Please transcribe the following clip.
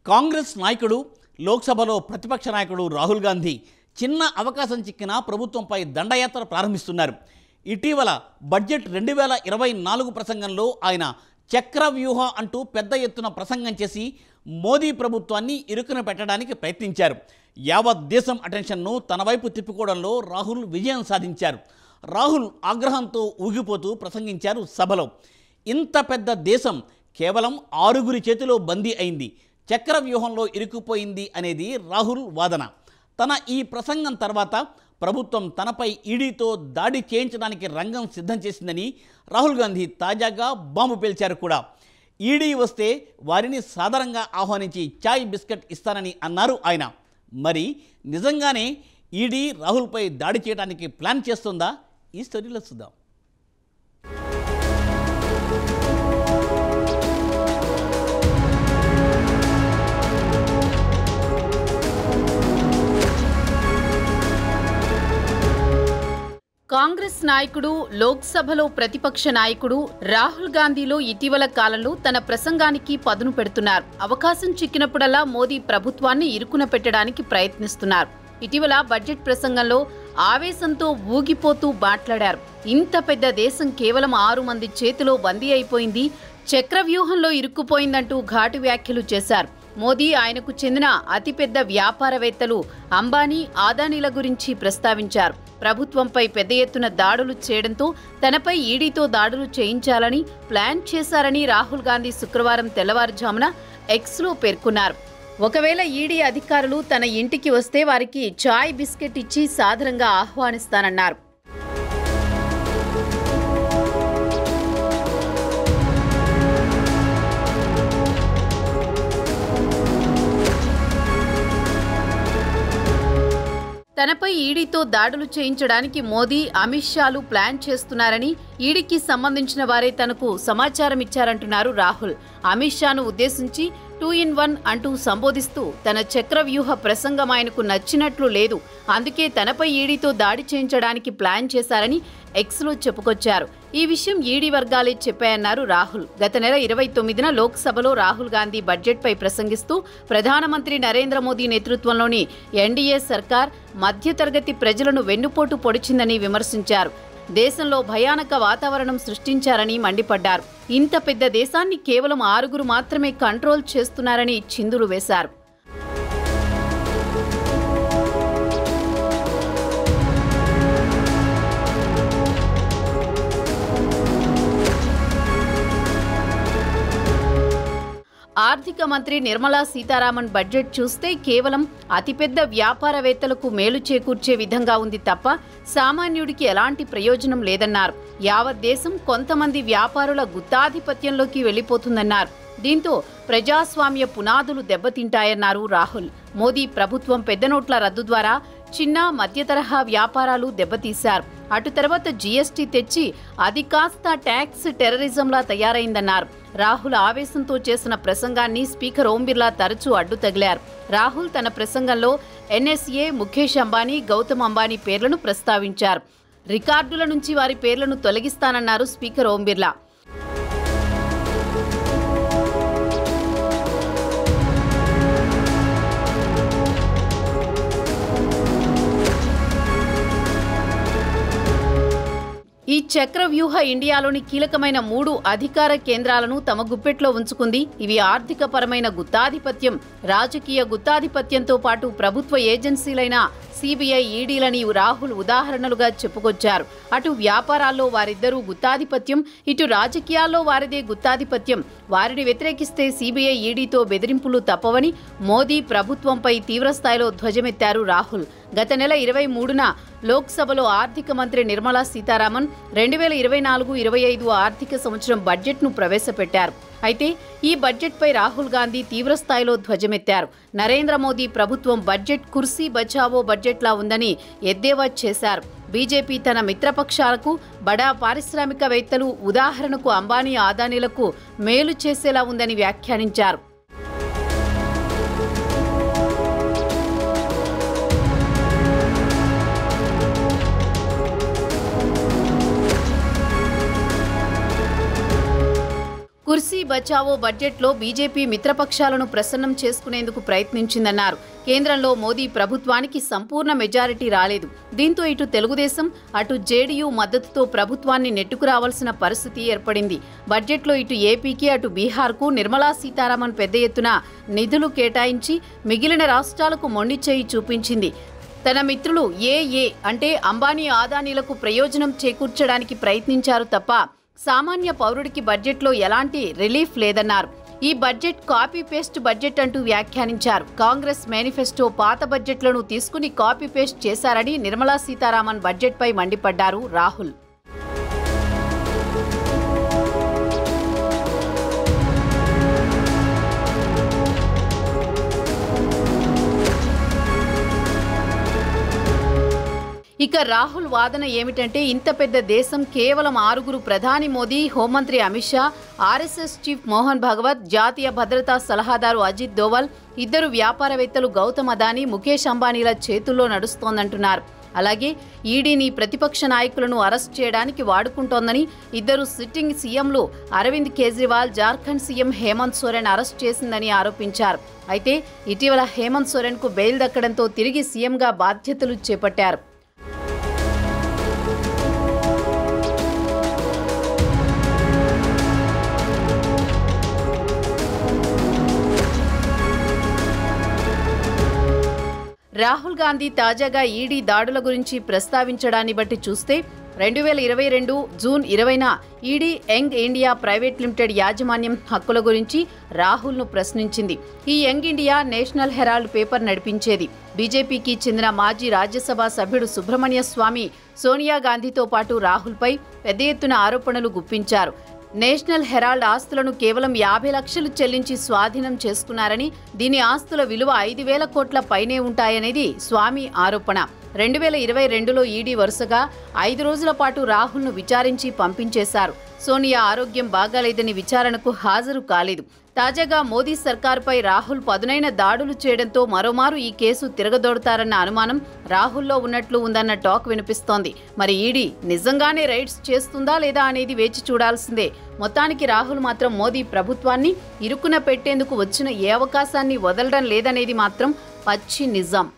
కాంగ్రెస్ నాయకుడు లోక్సభలో ప్రతిపక్ష నాయకుడు రాహుల్ గాంధీ చిన్న అవకాశం చిక్కిన ప్రభుత్వంపై దండయాత్ర ప్రారంభిస్తున్నారు ఇటీవల బడ్జెట్ రెండు వేల ఇరవై నాలుగు ప్రసంగంలో ఆయన చక్రవ్యూహ అంటూ పెద్ద ఎత్తున ప్రసంగం చేసి మోదీ ప్రభుత్వాన్ని ఇరుకున పెట్టడానికి ప్రయత్నించారు యావత్ దేశం అటెన్షన్ను తన వైపు తిప్పుకోవడంలో రాహుల్ విజయం సాధించారు రాహుల్ ఆగ్రహంతో ఊగిపోతూ ప్రసంగించారు సభలో ఇంత పెద్ద దేశం కేవలం ఆరుగురి చేతిలో బందీ అయింది చక్రవ్యూహంలో ఇరుక్కుపోయింది అనేది రాహుల్ వాదన తన ఈ ప్రసంగం తర్వాత ప్రభుత్వం తనపై ఈడీతో దాడి చేయించడానికి రంగం సిద్ధం చేసిందని రాహుల్ గాంధీ తాజాగా బాంబు పేల్చారు కూడా ఈడీ వస్తే వారిని సాధారణంగా ఆహ్వానించి చాయ్ బిస్కెట్ ఇస్తానని అన్నారు ఆయన మరి నిజంగానే ఈడీ రాహుల్పై దాడి చేయడానికి ప్లాన్ చేస్తుందా ఈ స్టోరీలో చూద్దాం కాంగ్రెస్ నాయకుడు లోక్సభలో ప్రతిపక్ష నాయకుడు రాహుల్ గాంధీలో ఇటీవల కాలంలో తన ప్రసంగానికి పదును పెడుతున్నారు అవకాశం చిక్కినప్పుడల్లా మోదీ ప్రభుత్వాన్ని ఇరుకున పెట్టడానికి ప్రయత్నిస్తున్నారు ఇటీవల బడ్జెట్ ప్రసంగంలో ఆవేశంతో ఊగిపోతూ మాట్లాడారు ఇంత పెద్ద దేశం కేవలం ఆరు మంది చేతిలో బందీ అయిపోయింది చక్రవ్యూహంలో ఇరుక్కుపోయిందంటూ ఘాటు వ్యాఖ్యలు చేశారు మోదీ ఆయనకు చెందిన అతిపెద్ద వ్యాపారవేత్తలు అంబానీ ఆదానీల గురించి ప్రస్తావించారు ప్రభుత్వంపై పెద్ద ఎత్తున దాడులు చేయడంతో తనపై ఈడీతో దాడులు చేయించాలని ప్లాన్ చేశారని రాహుల్ గాంధీ శుక్రవారం తెల్లవారుజామున ఎక్స్లో పేర్కొన్నారు ఒకవేళ ఈడీ అధికారులు తన ఇంటికి వస్తే వారికి చాయ్ బిస్కెట్ ఇచ్చి సాదరంగా ఆహ్వానిస్తానన్నారు తనపై ఈడీతో దాడులు చేయించడానికి మోదీ అమిత్ షాలు ప్లాన్ చేస్తున్నారని ఈడీకి సంబంధించిన వారే తనకు సమాచారం ఇచ్చారంటున్నారు రాహుల్ అమిత్ షాను ఉద్దేశించి టూ ఇన్ వన్ అంటూ సంబోధిస్తూ తన చక్రవ్యూహ ప్రసంగం ఆయనకు నచ్చినట్లు లేదు అందుకే తనపై ఈడీతో దాడి చేయించడానికి ప్లాన్ చేశారని ఎక్స్లో చెప్పుకొచ్చారు ఈ విషయం ఈడీ వర్గాలే చెప్పాయన్నారు రాహుల్ గత నెల ఇరవై తొమ్మిదిన లోక్సభలో రాహుల్ గాంధీ బడ్జెట్పై ప్రసంగిస్తూ ప్రధానమంత్రి నరేంద్ర మోదీ నేతృత్వంలోని ఎన్డీఏ సర్కార్ మధ్యతరగతి ప్రజలను వెన్నుపోటు పొడిచిందని విమర్శించారు దేశంలో భయానక వాతావరణం సృష్టించారని మండిపడ్డారు ఇంత పెద్ద దేశాన్ని కేవలం ఆరుగురు మాత్రమే కంట్రోల్ చేస్తున్నారని చిందులు వేశారు ఆర్థిక మంత్రి నిర్మలా సీతారామన్ బడ్జెట్ చూస్తే కేవలం అతిపెద్ద వ్యాపారవేత్తలకు మేలు చేకూర్చే విధంగా ఉంది తప్ప సామాన్యుడికి ఎలాంటి ప్రయోజనం లేదన్నారు యావత్ దేశం కొంతమంది వ్యాపారుల గుత్తాధిపత్యంలోకి వెళ్లిపోతుందన్నారు దీంతో ప్రజాస్వామ్య పునాదులు దెబ్బతింటాయన్నారు రాహుల్ మోదీ ప్రభుత్వం పెద్ద నోట్ల రద్దు ద్వారా చిన్న మధ్య తరహా వ్యాపారాలు దెబ్బతీశారు అటు తర్వాత జీఎస్టీ తెచ్చి అది కాస్త ట్యాక్స్ టెర్రరిజంలా తయారైందన్నారు రాహుల్ ఆవేశంతో చేసిన ప్రసంగాన్ని స్పీకర్ ఓం బిర్లా తరచూ అడ్డు తగిలారు రాహుల్ తన ప్రసంగంలో ఎన్ఎస్ఏ ముఖేష్ అంబానీ గౌతమ్ అంబానీ పేర్లను ప్రస్తావించారు రికార్డుల నుంచి వారి పేర్లను తొలగిస్తానన్నారు స్పీకర్ ఓం బిర్లా ఈ చక్రవ్యూహ ఇండియాలోని కీలకమైన మూడు అధికార కేంద్రాలను తమ గుప్పెట్లో ఉంచుకుంది ఇవి ఆర్థిక పరమైన గుత్తాధిపత్యం రాజకీయ గుత్తాధిపత్యంతో పాటు ప్రభుత్వ ఏజెన్సీలైన సిబిఐ ఈడీలని రాహుల్ ఉదాహరణలుగా చెప్పుకొచ్చారు అటు వ్యాపారాల్లో వారిద్దరూ గుత్తాధిపత్యం ఇటు రాజకీయాల్లో వారిదే గుత్తాధిపత్యం వారిని వ్యతిరేకిస్తే సిబిఐ ఈడీతో బెదిరింపులు తప్పవని మోదీ ప్రభుత్వంపై తీవ్రస్థాయిలో ధ్వజమెత్తారు రాహుల్ గత నెల ఇరవై మూడున లోక్సభలో ఆర్థిక మంత్రి నిర్మలా సీతారామన్ రెండు వేల ఇరవై నాలుగు ఇరవై ఐదు ఆర్థిక సంవత్సరం బడ్జెట్ను ప్రవేశపెట్టారు అయితే ఈ బడ్జెట్పై రాహుల్ గాంధీ తీవ్రస్థాయిలో ధ్వజమెత్తారు నరేంద్ర మోదీ ప్రభుత్వం బడ్జెట్ కుర్సీ బచావో బడ్జెట్లా ఉందని ఎద్దేవా చేశారు బీజేపీ తన మిత్రపక్షాలకు బడా పారిశ్రామికవేత్తలు ఉదాహరణకు అంబానీ ఆదానీలకు మేలు చేసేలా ఉందని వ్యాఖ్యానించారు కుర్సీ బచావో బడ్జెట్లో బీజేపీ మిత్రపక్షాలను ప్రసన్నం చేసుకునేందుకు ప్రయత్నించిందన్నారు కేంద్రంలో మోదీ ప్రభుత్వానికి సంపూర్ణ మెజారిటీ రాలేదు దీంతో ఇటు తెలుగుదేశం అటు జేడీయూ మద్దతుతో ప్రభుత్వాన్ని నెట్టుకురావాల్సిన పరిస్థితి ఏర్పడింది బడ్జెట్లో ఇటు ఏపీకి అటు బీహార్కు నిర్మలా సీతారామన్ పెద్ద ఎత్తున నిధులు కేటాయించి మిగిలిన రాష్ట్రాలకు మొండి చేయి చూపించింది తన మిత్రులు ఏ ఏ అంటే అంబానీ ఆదానీలకు ప్రయోజనం చేకూర్చడానికి ప్రయత్నించారు తప్ప సామాన్య పౌరుడికి బడ్జెట్లో ఎలాంటి రిలీఫ్ లేదన్నారు ఈ బడ్జెట్ కాపీ పేస్ట్ బడ్జెట్ అంటూ వ్యాఖ్యానించారు కాంగ్రెస్ మేనిఫెస్టో పాత బడ్జెట్లను తీసుకుని కాపీ పేస్ట్ చేశారని నిర్మలా సీతారామన్ బడ్జెట్పై మండిపడ్డారు రాహుల్ ఇక రాహుల్ వాదన ఏమిటంటే ఇంత పెద్ద దేశం కేవలం ఆరుగురు ప్రధాని మోదీ హోంమంత్రి అమిత్ షా ఆర్ఎస్ఎస్ చీఫ్ మోహన్ భగవత్ జాతీయ భద్రతా సలహాదారు అజిత్ దోవల్ ఇద్దరు వ్యాపారవేత్తలు గౌతమ్ అదానీ ముఖేష్ అంబానీల చేతుల్లో నడుస్తోందంటున్నారు అలాగే ఈడీని ప్రతిపక్ష నాయకులను అరెస్ట్ చేయడానికి వాడుకుంటోందని ఇద్దరు సిట్టింగ్ సీఎంలు అరవింద్ కేజ్రీవాల్ జార్ఖండ్ సీఎం హేమంత్ సోరెన్ అరెస్ట్ చేసిందని ఆరోపించారు అయితే ఇటీవల హేమంత్ సోరెన్కు బెయిల్ దక్కడంతో తిరిగి సీఎంగా బాధ్యతలు చేపట్టారు రాహుల్ గాంధీ తాజాగా ఈడీ దాడుల గురించి ప్రస్తావించడాన్ని బట్టి చూస్తే రెండు వేల ఇరవై రెండు జూన్ ఇరవైన ED Young India private limited యాజమాన్యం హక్కుల గురించి రాహుల్ను ప్రశ్నించింది ఈ Young India National Herald paper నడిపించేది బీజేపీకి చెందిన మాజీ రాజ్యసభ సభ్యుడు సుబ్రహ్మణ్య స్వామి సోనియా గాంధీతో పాటు రాహుల్పై పెద్ద ఎత్తున ఆరోపణలు గుప్పించారు నేషనల్ హెరాల్డ్ ఆస్తులను కేవలం యాభై లక్షలు చెల్లించి స్వాధీనం చేసుకున్నారని దీని ఆస్తుల విలువ ఐదు వేల కోట్ల పైనే ఉంటాయనేది స్వామి ఆరోపణ రెండు వేల ఇరవై రెండులో ఈడీ వరుసగా ఐదు రోజుల పాటు రాహుల్ను విచారించి పంపించేశారు సోనియా ఆరోగ్యం బాగాలేదని విచారణకు హాజరు కాలేదు తాజాగా మోదీ సర్కారుపై రాహుల్ పదునైన దాడులు చేయడంతో మరోమారు ఈ కేసు తిరగదోడతారన్న అనుమానం రాహుల్లో ఉన్నట్లు ఉందన్న టాక్ వినిపిస్తోంది మరి ఈడీ నిజంగానే రైడ్స్ చేస్తుందా లేదా అనేది వేచి చూడాల్సిందే మొత్తానికి రాహుల్ మాత్రం మోదీ ప్రభుత్వాన్ని ఇరుకున పెట్టేందుకు వచ్చిన ఏ అవకాశాన్ని వదలడం లేదనేది మాత్రం పచ్చి నిజం